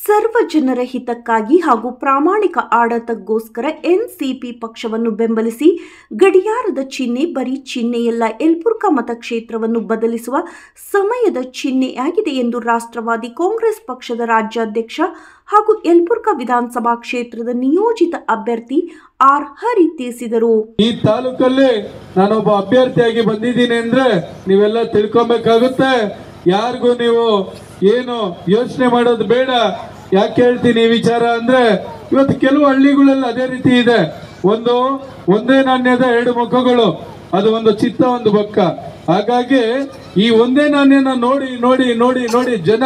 ಸರ್ವ ಜನರ ಹಿತಕ್ಕಾಗಿ ಹಾಗೂ ಪ್ರಾಮಾಣಿಕ ಆಡಳಿತಕ್ಕೋಸ್ಕರ ಎನ್ಸಿಪಿ ಪಕ್ಷವನ್ನು ಬೆಂಬಲಿಸಿ ಗಡಿಯಾರದ ಚಿಹ್ನೆ ಬರೀ ಚಿಹ್ನೆಯಲ್ಲ ಯಲಬುರ್ಗಾ ಮತಕ್ಷೇತ್ರವನ್ನು ಬದಲಿಸುವ ಸಮಯದ ಚಿಹ್ನೆಯಾಗಿದೆ ಎಂದು ರಾಷ್ಟ್ರವಾದಿ ಕಾಂಗ್ರೆಸ್ ಪಕ್ಷದ ರಾಜ್ಯಾಧ್ಯಕ್ಷ ಹಾಗೂ ಯಲಬುರ್ಗಾ ವಿಧಾನಸಭಾ ಕ್ಷೇತ್ರದ ನಿಯೋಜಿತ ಅಭ್ಯರ್ಥಿ ಆರ್ ಹರಿ ತಿಳಿಸಿದರು ಈ ತಾಲೂಕಲ್ಲಿ ನಾನೊಬ್ಬ ಅಭ್ಯರ್ಥಿಯಾಗಿ ಬಂದಿದ್ದೀನಿ ಅಂದ್ರೆ ನೀವೆಲ್ಲ ತಿಳ್ಕೊಬೇಕಾಗುತ್ತೆ ಯಾರಿಗೂ ನೀವು ಏನು ಯೋಚನೆ ಮಾಡೋದು ಬೇಡ ಯಾಕೆ ಹೇಳ್ತೀನಿ ಈ ವಿಚಾರ ಅಂದ್ರೆ ಇವತ್ತು ಕೆಲವು ಹಳ್ಳಿಗಳಲ್ಲಿ ಅದೇ ರೀತಿ ಇದೆ ಒಂದು ಒಂದೇ ನಾಣ್ಯದ ಎರಡು ಮುಖಗಳು ಅದು ಒಂದು ಚಿತ್ತ ಒಂದು ಬೊಕ್ಕ ಹಾಗಾಗಿ ಈ ಒಂದೇ ನಾಣ್ಯನ ನೋಡಿ ನೋಡಿ ನೋಡಿ ನೋಡಿ ಜನ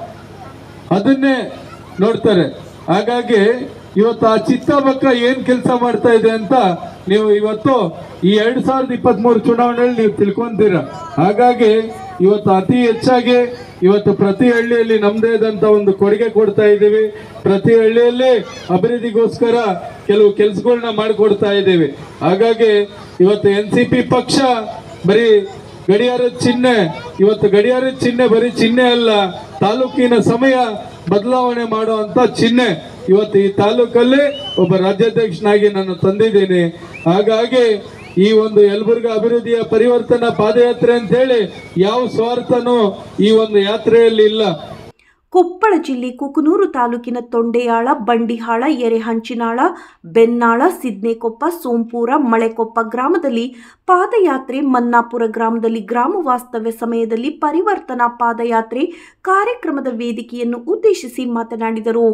ಅದನ್ನೇ ನೋಡ್ತಾರೆ ಹಾಗಾಗಿ ಇವತ್ತು ಆ ಚಿತ್ತಬಕ್ಕ ಏನ್ ಕೆಲಸ ಮಾಡ್ತಾ ಇದೆ ಅಂತ ನೀವು ಇವತ್ತು ಈ ಎರಡ್ ಸಾವಿರದ ಇಪ್ಪತ್ತ್ ಮೂರು ಚುನಾವಣೆಯಲ್ಲಿ ನೀವು ತಿಳ್ಕೊಂತೀರ ಹಾಗಾಗಿ ಇವತ್ತು ಅತಿ ಹೆಚ್ಚಾಗಿ ಇವತ್ತು ಪ್ರತಿ ಹಳ್ಳಿಯಲ್ಲಿ ನಮ್ದೇ ಆದಂತ ಒಂದು ಕೊಡುಗೆ ಕೊಡ್ತಾ ಇದ್ದೀವಿ ಪ್ರತಿ ಹಳ್ಳಿಯಲ್ಲಿ ಅಭಿವೃದ್ಧಿಗೋಸ್ಕರ ಕೆಲವು ಕೆಲಸಗಳನ್ನ ಮಾಡಿಕೊಡ್ತಾ ಇದ್ದೀವಿ ಹಾಗಾಗಿ ಇವತ್ತು ಎನ್ ಸಿ ಪಿ ಪಕ್ಷ ಬರೀ ಗಡಿಯಾರದ ಚಿಹ್ನೆ ಇವತ್ತು ಗಡಿಯಾರದ ಚಿಹ್ನೆ ಬರೀ ಚಿಹ್ನೆ ಅಲ್ಲ ತಾಲೂಕಿನ ಸಮಯ ಬದಲಾವಣೆ ಮಾಡುವಂತ ಚಿಹ್ನೆ ಇವತ್ತು ಈ ತಾಲೂಕಲ್ಲಿ ಒಬ್ಬ ರಾಜ್ಯಾಧ್ಯಕ್ಷನಾಗಿ ನಾನು ತಂದಿದ್ದೀನಿ ಹಾಗಾಗಿ ಈ ಒಂದು ಯಲಬುರ್ಗಾ ಅಭಿವೃದ್ಧಿಯ ಪರಿವರ್ತನಾ ಪಾದಯಾತ್ರೆ ಅಂತ ಹೇಳಿ ಯಾವ ಸ್ವಾರ್ಥನೂ ಈ ಒಂದು ಯಾತ್ರೆಯಲ್ಲಿ ಇಲ್ಲ ಕೊಪ್ಪಳ ಜಿಲ್ಲೆ ಕುಕನೂರು ತಾಲೂಕಿನ ತೊಂಡೆಯಾಳ ಬಂಡಿಹಾಳ ಎರೆಹಂಚಿನಾಳ ಬೆನ್ನಾಳ ಸಿದ್ನೇಕೊಪ್ಪ ಸೋಂಪೂರ ಮಳೆಕೊಪ್ಪ ಗ್ರಾಮದಲ್ಲಿ ಪಾದಯಾತ್ರೆ ಮನ್ನಾಪುರ ಗ್ರಾಮದಲ್ಲಿ ಗ್ರಾಮ ವಾಸ್ತವ್ಯ ಸಮಯದಲ್ಲಿ ಪರಿವರ್ತನಾ ಪಾದಯಾತ್ರೆ ಕಾರ್ಯಕ್ರಮದ ವೇದಿಕೆಯನ್ನು ಉದ್ದೇಶಿಸಿ ಮಾತನಾಡಿದರು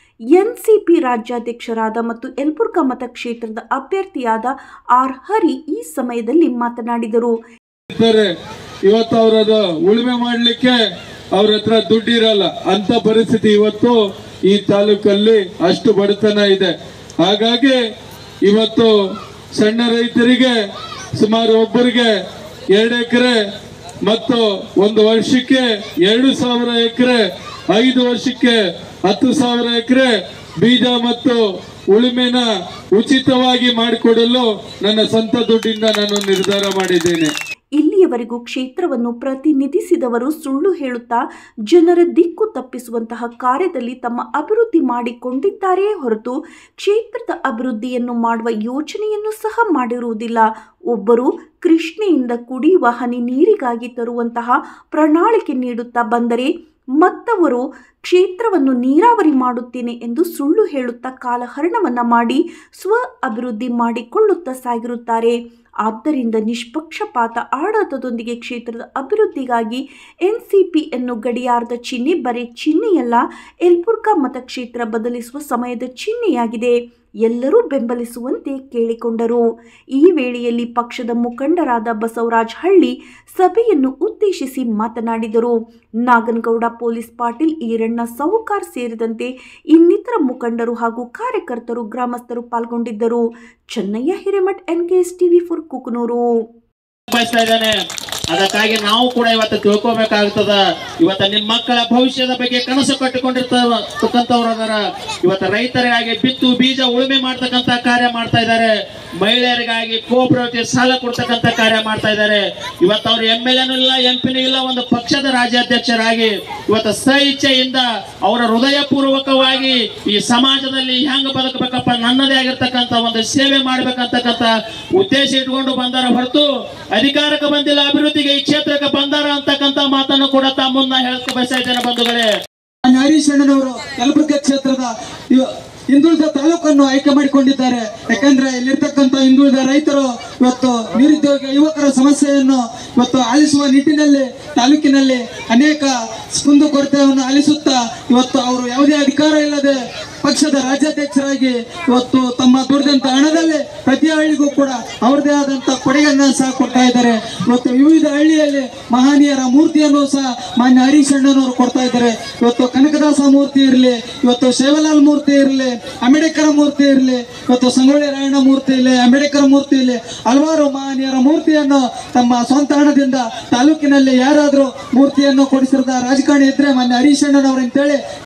ಎನ್ಸಿಪಿ ರಾಜ್ಯಾಧ್ಯಕ್ಷರಾದ ಮತ್ತು ಯಲಬುರ್ಗಾ ಮತಕ್ಷೇತ್ರದ ಅಭ್ಯರ್ಥಿಯಾದ ಆರ್ ಹರಿ ಈ ಸಮಯದಲ್ಲಿ ಮಾತನಾಡಿದರು ಇರ್ತಾರೆ ಇವತ್ತು ಅವರದ ಉಳುಮೆ ಮಾಡ್ಲಿಕ್ಕೆ ಅವ್ರ ಹತ್ರ ದುಡ್ಡಿರಲ್ಲ ಅಂತ ಪರಿಸ್ಥಿತಿ ಇವತ್ತು ಈ ತಾಲೂಕಲ್ಲಿ ಅಷ್ಟು ಬಡತನ ಇದೆ ಹಾಗಾಗಿ ಇವತ್ತು ಸಣ್ಣ ರೈತರಿಗೆ ಸುಮಾರು ಒಬ್ಬರಿಗೆ ಎರಡು ಎಕರೆ ಮತ್ತು ಒಂದು ವರ್ಷಕ್ಕೆ ಎರಡು ಸಾವಿರ ಎಕರೆ ಐದು ವರ್ಷಕ್ಕೆ ಹತ್ತು ಸಾವಿರ ಎಕರೆ ಬೀಜ ಮತ್ತು ಉಳುಮೆನ ಉಚಿತವಾಗಿ ಮಾಡಿಕೊಡಲು ನನ್ನ ಸ್ವಂತ ದುಡ್ಡಿಂದ ನಾನು ನಿರ್ಧಾರ ಮಾಡಿದ್ದೇನೆ ಇಲ್ಲಿಯವರೆಗೂ ಕ್ಷೇತ್ರವನ್ನು ಪ್ರತಿನಿಧಿಸಿದವರು ಸುಳ್ಳು ಹೇಳುತ್ತಾ ಜನರ ದಿಕ್ಕು ತಪ್ಪಿಸುವಂತಹ ಕಾರ್ಯದಲ್ಲಿ ತಮ್ಮ ಅಭಿವೃದ್ಧಿ ಮಾಡಿಕೊಂಡಿದ್ದಾರೆಯೇ ಹೊರತು ಕ್ಷೇತ್ರದ ಅಭಿವೃದ್ಧಿಯನ್ನು ಮಾಡುವ ಯೋಚನೆಯನ್ನು ಸಹ ಮಾಡಿರುವುದಿಲ್ಲ ಒಬ್ಬರು ಕೃಷ್ಣೆಯಿಂದ ಕುಡಿಯುವ ಹನಿ ನೀರಿಗಾಗಿ ತರುವಂತಹ ಪ್ರಣಾಳಿಕೆ ನೀಡುತ್ತಾ ಬಂದರೆ ಮತ್ತವರು ಕ್ಷೇತ್ರವನ್ನು ನೀರಾವರಿ ಮಾಡುತ್ತೇನೆ ಎಂದು ಸುಳ್ಳು ಹೇಳುತ್ತಾ ಕಾಲಹರಣವನ್ನ ಮಾಡಿ ಸ್ವ ಅಭಿವೃದ್ಧಿ ಮಾಡಿಕೊಳ್ಳುತ್ತಾ ಸಾಗಿರುತ್ತಾರೆ ಆದ್ದರಿಂದ ನಿಷ್ಪಕ್ಷಪಾತ ಆಡಳಿತದೊಂದಿಗೆ ಕ್ಷೇತ್ರದ ಅಭಿವೃದ್ಧಿಗಾಗಿ ಎನ್ಸಿಪಿಯನ್ನು ಗಡಿಯಾರದ ಚಿಹ್ನೆ ಬರೀ ಚಿಹ್ನೆಯಲ್ಲ ಯಲಬುರ್ಗಾ ಮತಕ್ಷೇತ್ರ ಬದಲಿಸುವ ಸಮಯದ ಚಿಹ್ನೆಯಾಗಿದೆ ಎಲ್ಲರೂ ಬೆಂಬಲಿಸುವಂತೆ ಕೇಳಿಕೊಂಡರು ಈ ವೇಳೆಯಲ್ಲಿ ಪಕ್ಷದ ಮುಖಂಡರಾದ ಬಸವರಾಜ್ ಹಳ್ಳಿ ಸಭೆಯನ್ನು ಉದ್ದೇಶಿಸಿ ಮಾತನಾಡಿದರು ನಾಗನಗೌಡ ಪೊಲೀಸ್ ಪಾಟೀಲ್ ಈರಣ್ಣ ಸಾಹುಕಾರ್ ಸೇರಿದಂತೆ ಇನ್ನಿತರ ಮುಖಂಡರು ಹಾಗೂ ಕಾರ್ಯಕರ್ತರು ಗ್ರಾಮಸ್ಥರು ಪಾಲ್ಗೊಂಡಿದ್ದರು Channayya Hiremath NKS TV for Kukanur ಬಯಸ್ತಾ ಇದ್ದಾನೆ ಅದಕ್ಕಾಗಿ ನಾವು ಕೂಡ ಇವತ್ತು ತಿಳ್ಕೊಬೇಕಾಗ್ತದ ಇವತ್ತ ನಿಮ್ಮ ಮಕ್ಕಳ ಭವಿಷ್ಯದ ಬಗ್ಗೆ ಕನಸು ಕಟ್ಟಿಕೊಂಡಿರ್ತಕ್ಕಂಥವ್ರು ಅದರ ಇವತ್ತು ರೈತರಿಗಾಗಿ ಬಿತ್ತು ಬೀಜ ಉಳುಮೆ ಮಾಡ್ತಕ್ಕಂಥ ಕಾರ್ಯ ಮಾಡ್ತಾ ಇದ್ದಾರೆ ಮಹಿಳೆಯರಿಗಾಗಿ ಕೋಪರೇಟಿವ್ ಸಾಲ ಕೊಡ್ತಕ್ಕಂಥ ಕಾರ್ಯ ಮಾಡ್ತಾ ಇದ್ದಾರೆ ಇವತ್ತು ಅವ್ರು ಎಂ ಎಲ್ ಎನೂ ಇಲ್ಲ ಎಂ ಪಿನೂ ಇಲ್ಲ ಒಂದು ಪಕ್ಷದ ರಾಜ್ಯಾಧ್ಯಕ್ಷರಾಗಿ ಇವತ್ತು ಸ ಇಚ್ಛೆಯಿಂದ ಅವರ ಹೃದಯ ಪೂರ್ವಕವಾಗಿ ಈ ಸಮಾಜದಲ್ಲಿ ಹೆಂಗ ಬದುಕಬೇಕಪ್ಪ ನನ್ನದೇ ಆಗಿರ್ತಕ್ಕಂಥ ಒಂದು ಸೇವೆ ಮಾಡ್ಬೇಕಂತಕ್ಕಂಥ ಉದ್ದೇಶ ಇಟ್ಕೊಂಡು ಬಂದಾರ ಹೊರತು ಅಧಿಕಾರಕ್ಕೆ ಬಂದಿಲ್ಲ ಅಭಿವೃದ್ಧಿಗೆ ಈ ಕ್ಷೇತ್ರಕ್ಕೆ ಬಂದಾರ ಅಂತಕ್ಕಂಥ ಮಾತನ್ನು ಕೂಡ ತಮ್ಮ ಮುನ್ನ ಹೇಳಕ್ಕೆ ಬಯಸ್ತಾ ಇದ್ದೇನೆ ಬಂಧುಗಳೇ ಮಾನ್ಯ ಹರೀಶ್ ಅಣ್ಣನವರು ಯಲಬುರ್ಗಾ ಕ್ಷೇತ್ರದ ಇವ- ಹಿಂದುಳಿದ ತಾಲೂಕನ್ನು ಆಯ್ಕೆ ಮಾಡಿಕೊಂಡಿದ್ದಾರೆ ಯಾಕಂದ್ರೆ ಇಲ್ಲಿರ್ತಕ್ಕಂಥ ಹಿಂದುಳಿದ ರೈತರು ಇವತ್ತು ನಿರುದ್ಯೋಗ ಯುವಕರ ಸಮಸ್ಯೆಯನ್ನು ಇವತ್ತು ಆಲಿಸುವ ನಿಟ್ಟಿನಲ್ಲಿ ತಾಲೂಕಿನಲ್ಲಿ ಅನೇಕ ಕುಂದು ಕೊರತೆಯನ್ನು ಆಲಿಸುತ್ತಾ ಇವತ್ತು ಅವರು ಯಾವುದೇ ಅಧಿಕಾರ ಇಲ್ಲದೆ ಪಕ್ಷದ ರಾಜ್ಯಾಧ್ಯಕ್ಷರಾಗಿ ಇವತ್ತು ತಮ್ಮ ದುಡಿದಂತ ಹಣದಲ್ಲಿ ಪ್ರತಿ ಹಳ್ಳಿಗೂ ಕೂಡ ಅವರದೇ ಆದಂತ ಕೊಡುಗೆಯನ್ನ ಸಹ ಕೊಡ್ತಾ ಇದ್ದಾರೆ ಇವತ್ತು ವಿವಿಧ ಹಳ್ಳಿಯಲ್ಲಿ ಮಹನೀಯರ ಮೂರ್ತಿಯನ್ನು ಸಹ ಮಾನ್ಯ ಹರೀಶ್ ಅಣ್ಣನವರು ಕೊಡ್ತಾ ಇದ್ದಾರೆ ಇವತ್ತು ಕನಕದಾಸ ಮೂರ್ತಿ ಇರಲಿ ಇವತ್ತು ಶೇವಲಾಲ್ ಮೂರ್ತಿ ಇರಲಿ ಅಂಬೇಡ್ಕರ್ ಮೂರ್ತಿ ಇರಲಿ ಇವತ್ತು ಸಂಗೊಳ್ಳಿ ರಾಯಣ್ಣ ಮೂರ್ತಿ ಇರಲಿ ಅಂಬೇಡ್ಕರ್ ಮೂರ್ತಿ ಇರಲಿ ಹಲವಾರು ಮಹನೀಯರ ಮೂರ್ತಿಯನ್ನು ತಮ್ಮ ಸ್ವಂತ ಹಣದಿಂದ ತಾಲೂಕಿನಲ್ಲಿ ಯಾರಾದರೂ ಮೂರ್ತಿಯನ್ನು ಕೊಡಿಸಿರದ ರಾಜಕಾರಣಿ ಇದ್ರೆ ಮಾನ್ಯ ಹರೀಶ್ ಅಣ್ಣನವರು ಅಂತೇಳಿ